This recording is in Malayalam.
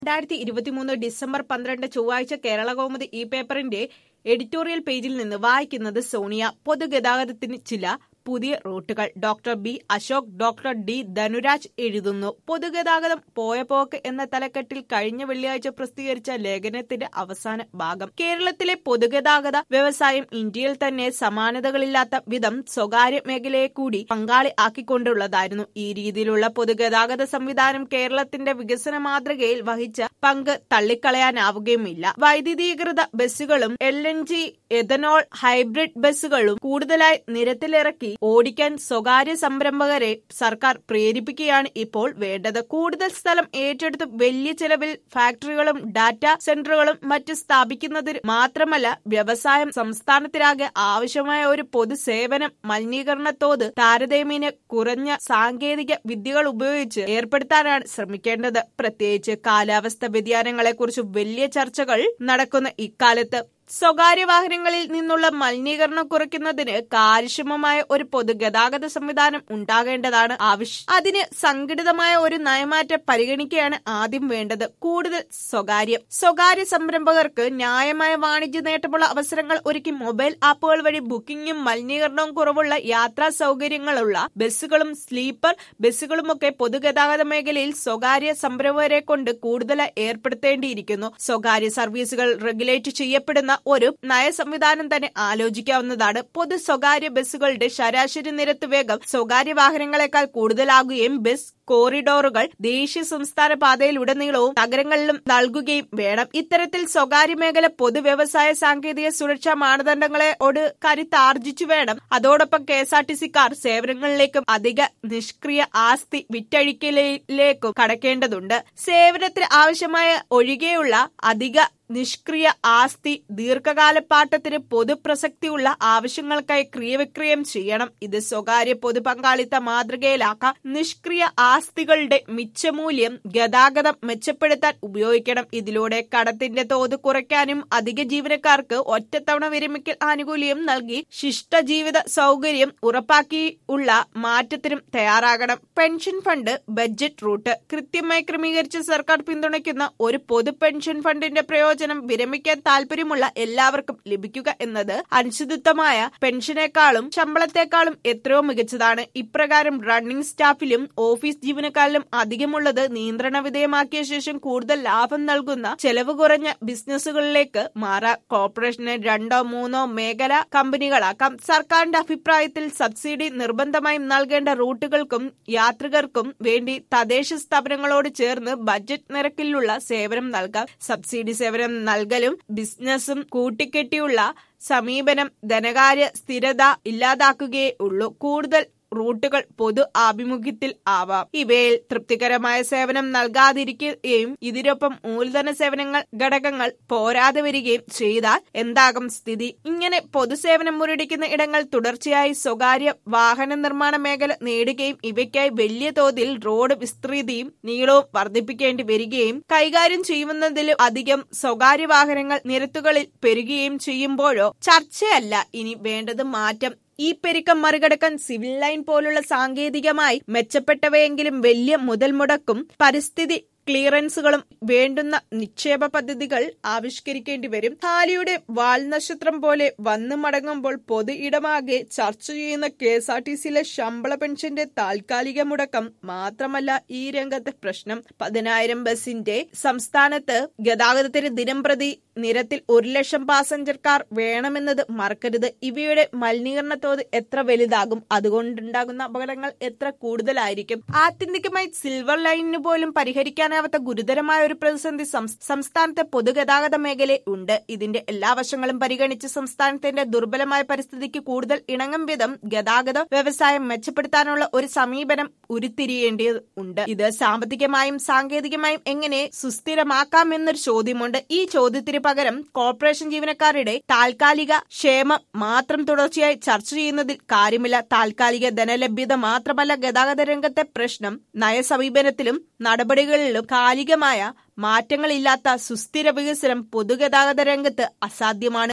രണ്ടായിരത്തി ഇരുപത്തിമൂന്ന് ഡിസംബർ പന്ത്രണ്ട് ചൊവ്വാഴ്ച കേരള കൗമുദി ഈ പേപ്പറിന്റെ എഡിറ്റോറിയൽ പേജിൽ നിന്ന് വായിക്കുന്നത് സോണിയ പൊതുഗതാഗതത്തിന് ചില പുതിയ റൂട്ടുകൾ doctor B Ashok doctor D Dhanuraj എഴുതുന്നു പൊതുഗതാഗതം പോയ പോക്ക് എന്ന തലക്കെട്ടിൽ കഴിഞ്ഞ വെള്ളിയാഴ്ച പ്രസിദ്ധീകരിച്ച ലേഖനത്തിന്റെ അവസാന ഭാഗം കേരളത്തിലെ പൊതുഗതാഗത വ്യവസായം ഇന്ത്യയിൽ തന്നെ സമാനതകളില്ലാത്ത വിധം സ്വകാര്യ മേഖലയെ കൂടി പങ്കാളി ആക്കിക്കൊണ്ടുള്ളതായിരുന്നു ഈ രീതിയിലുള്ള പൊതുഗതാഗത സംവിധാനം കേരളത്തിന്റെ വികസന മാതൃകയിൽ വഹിച്ച പങ്ക് തള്ളിക്കളയാനാവുകയുമില്ല വൈദ്യുതീകൃത ബസ്സുകളും L N G ethanol hybrid ബസ്സുകളും കൂടുതലായി നിരത്തിലിറക്കി ഓടിക്കാൻ സ്വകാര്യ സംരംഭകരെ സർക്കാർ പ്രേരിപ്പിക്കുകയാണ് ഇപ്പോൾ വേണ്ടത് കൂടുതൽ സ്ഥലം ഏറ്റെടുത്ത് വലിയ ചെലവിൽ ഫാക്ടറികളും ഡാറ്റാ സെന്ററുകളും മറ്റ് സ്ഥാപിക്കുന്നതിന് മാത്രമല്ല വ്യവസായം സംസ്ഥാനത്തിനാകെ ആവശ്യമായ ഒരു പൊതുസേവനം മലിനീകരണ തോത് താരതമ്യേന കുറഞ്ഞ സാങ്കേതിക വിദ്യകൾ ഉപയോഗിച്ച് ഏർപ്പെടുത്താനാണ് ശ്രമിക്കേണ്ടത് പ്രത്യേകിച്ച് കാലാവസ്ഥ വ്യതിയാനങ്ങളെക്കുറിച്ച് വലിയ ചർച്ചകൾ നടക്കുന്ന ഇക്കാലത്ത് സ്വകാര്യ വാഹനങ്ങളിൽ നിന്നുള്ള മലിനീകരണം കുറയ്ക്കുന്നതിന് കാര്യക്ഷമമായ ഒരു പൊതുഗതാഗത സംവിധാനം ഉണ്ടാകേണ്ടതാണ് ആവശ്യം അതിന് സംഘടിതമായ ഒരു നയമാറ്റം പരിഗണിക്കുകയാണ് ആദ്യം വേണ്ടത് കൂടുതൽ സ്വകാര്യം സ്വകാര്യ സംരംഭകർക്ക് ന്യായമായ വാണിജ്യ നേട്ടമുള്ള അവസരങ്ങൾ ഒരുക്കി മൊബൈൽ ആപ്പുകൾ വഴി ബുക്കിംഗും മലിനീകരണവും കുറവുള്ള യാത്രാ സൗകര്യങ്ങളുള്ള ബസ്സുകളും സ്ലീപ്പർ ബസ്സുകളുമൊക്കെ പൊതുഗതാഗത മേഖലയിൽ സ്വകാര്യ സംരംഭകരെ കൊണ്ട് കൂടുതലായി ഏർപ്പെടുത്തേണ്ടിയിരിക്കുന്നു സ്വകാര്യ സർവീസുകൾ റെഗുലേറ്റ് ചെയ്യപ്പെടുന്ന ഒരു നയ സംവിധാനം തന്നെ ആലോചിക്കാവുന്നതാണ് പൊതു സ്വകാര്യ ബസ്സുകളുടെ ശരാശരി നിരത്ത് വേഗം സ്വകാര്യ വാഹനങ്ങളെക്കാൾ കൂടുതലാകുകയും ബസ് കോറിഡോറുകൾ ദേശീയ സംസ്ഥാന പാതയിലുടനീളവും നഗരങ്ങളിലും നൽകുകയും വേണം ഇത്തരത്തിൽ സ്വകാര്യ മേഖല പൊതുവ്യവസായ സാങ്കേതിക സുരക്ഷാ മാനദണ്ഡങ്ങളോട് കരുത്താർജിച്ചു വേണം അതോടൊപ്പം K S R T C car സേവനങ്ങളിലേക്കും അധിക നിഷ്ക്രിയ ആസ്തി വിറ്റഴിക്കലിലേക്കും കടക്കേണ്ടതുണ്ട് സേവനത്തിന് ആവശ്യമായ ഒഴികെയുള്ള അധിക നിഷ്ക്രിയ ആസ്തി ദീർഘകാല പാട്ടത്തിന് പൊതുപ്രസക്തിയുള്ള ആവശ്യങ്ങൾക്കായി ക്രിയവിക്രയം ചെയ്യണം ഇത് സ്വകാര്യ പൊതുപങ്കാളിത്ത മാതൃകയിലാക്കാം നിഷ്ക്രിയ ആസ്തികളുടെ മിച്ചമൂല്യം ഗതാഗതം മെച്ചപ്പെടുത്താൻ ഉപയോഗിക്കണം ഇതിലൂടെ കടത്തിന്റെ തോത് കുറയ്ക്കാനും അധിക ജീവനക്കാർക്ക് ഒറ്റത്തവണ വിരമിക്കൽ ആനുകൂല്യം നൽകി ശിഷ്ടജീവിത സൗകര്യം ഉറപ്പാക്കി ഉള്ള മാറ്റത്തിനും തയ്യാറാകണം പെൻഷൻ ഫണ്ട് ബഡ്ജറ്റ് റൂട്ട് കൃത്യമായി ക്രമീകരിച്ച സർക്കാർ പിന്തുണയ്ക്കുന്ന ഒരു പൊതു പെൻഷൻ ഫണ്ടിന്റെ പ്രയോജനം പ്രയോജനം വിരമിക്കാൻ താല്പര്യമുള്ള എല്ലാവർക്കും ലഭിക്കുക എന്നത് അനിശ്ചിതത്വമായ പെൻഷനേക്കാളും ശമ്പളത്തെക്കാളും എത്രയോ മികച്ചതാണ് ഇപ്രകാരം റണ്ണിംഗ് സ്റ്റാഫിലും ഓഫീസ് ജീവനക്കാരിലും അധികമുള്ളത് നിയന്ത്രണ വിധേയമാക്കിയ ശേഷം കൂടുതൽ ലാഭം നൽകുന്ന ചെലവ് കുറഞ്ഞ ബിസിനസ്സുകളിലേക്ക് മാറാം കോർപ്പറേഷന് രണ്ടോ മൂന്നോ മേഖല കമ്പനികളാക്കാം സർക്കാരിന്റെ അഭിപ്രായത്തിൽ സബ്സിഡി നിർബന്ധമായും നൽകേണ്ട റൂട്ടുകൾക്കും യാത്രികർക്കും വേണ്ടി തദ്ദേശ സ്ഥാപനങ്ങളോട് ചേർന്ന് ബജറ്റ് നിരക്കിലുള്ള സേവനം നൽകാം സബ്സിഡി സേവനം നൽകലും ബിസിനസ്സും കൂട്ടിക്കെട്ടിയുള്ള സമീപനം ധനകാര്യ സ്ഥിരത ഇല്ലാതാക്കുകയേ ഉള്ളൂ കൂടുതൽ റൂട്ടുകൾ പൊതു ആഭിമുഖ്യത്തിൽ ആവാം ഇവയിൽ തൃപ്തികരമായ സേവനം നൽകാതിരിക്കുകയും ഇതിനൊപ്പം മൂലധന സേവനങ്ങൾ ഘടകങ്ങൾ പോരാതെ വരികയും ചെയ്താൽ എന്താകും സ്ഥിതി ഇങ്ങനെ പൊതുസേവനം മുരടിക്കുന്ന ഇടങ്ങൾ തുടർച്ചയായി സ്വകാര്യ വാഹന നിർമ്മാണ മേഖല നേടുകയും ഇവയ്ക്കായി വലിയ തോതിൽ റോഡ് വിസ്തൃതിയും നീളവും വർദ്ധിപ്പിക്കേണ്ടി വരികയും കൈകാര്യം ചെയ്യുന്നതിലും അധികം സ്വകാര്യ വാഹനങ്ങൾ നിരത്തുകളിൽ പെരുകുകയും ചെയ്യുമ്പോഴോ ചർച്ചയല്ല ഇനി വേണ്ടത് മാറ്റം ഈ പെരുക്കം മറികടക്കാൻ സിവിൽ ലൈൻ പോലുള്ള സാങ്കേതികമായി മെച്ചപ്പെട്ടവയെങ്കിലും വലിയ മുതൽ മുടക്കും പരിസ്ഥിതി ക്ലിയറൻസുകളും വേണ്ടുന്ന നിക്ഷേപ പദ്ധതികൾ ആവിഷ്കരിക്കേണ്ടി വരും ഹാലിയുടെ വാൽനക്ഷത്രം പോലെ വന്നു മടങ്ങുമ്പോൾ പൊതു ഇടമാകെ ചർച്ച ചെയ്യുന്ന കെ എസ് ആർ ടി സിയിലെ ശമ്പള പെൻഷന്റെ താൽക്കാലിക മുടക്കം മാത്രമല്ല ഈ രംഗത്തെ പ്രശ്നം പതിനായിരം ബസിന്റെ സംസ്ഥാനത്ത് ഗതാഗതത്തിന് ദിനം പ്രതി നിരത്തിൽ ഒരു ലക്ഷം പാസഞ്ചർ കാർ വേണമെന്നത് മറക്കരുത് ഇവയുടെ മലിനീകരണ തോത് എത്ര വലുതാകും അതുകൊണ്ടുണ്ടാകുന്ന അപകടങ്ങൾ എത്ര കൂടുതലായിരിക്കും ആത്യന്തികമായി സിൽവർ ലൈനിന് പോലും പരിഹരിക്കാനാവാത്ത ഗുരുതരമായ ഒരു പ്രതിസന്ധി സംസ്ഥാനത്തെ പൊതുഗതാഗത മേഖല ഉണ്ട് ഇതിന്റെ എല്ലാ വശങ്ങളും പരിഗണിച്ച് സംസ്ഥാനത്തിന്റെ ദുർബലമായ പരിസ്ഥിതിക്ക് കൂടുതൽ ഇണങ്ങും വിധം ഗതാഗത വ്യവസായം മെച്ചപ്പെടുത്താനുള്ള ഒരു സമീപനം ഉരുത്തിരിയേണ്ടതുണ്ട് ഇത് സാമ്പത്തികമായും സാങ്കേതികമായും എങ്ങനെ സുസ്ഥിരമാക്കാം എന്നൊരു ചോദ്യമുണ്ട് ഈ ചോദ്യത്തിന് പകരം കോർപ്പറേഷൻ ജീവനക്കാരുടെ താൽക്കാലിക ക്ഷേമം മാത്രം തുടർച്ചയായി ചർച്ച ചെയ്യുന്നതിൽ കാര്യമില്ല താൽക്കാലിക ധനലഭ്യത മാത്രമല്ല ഗതാഗത രംഗത്തെ പ്രശ്നം നയസമീപനത്തിലും നടപടികളിലും കാലികമായ മാറ്റങ്ങളില്ലാത്ത സുസ്ഥിര വികസനം പൊതുഗതാഗത രംഗത്ത് അസാധ്യമാണ്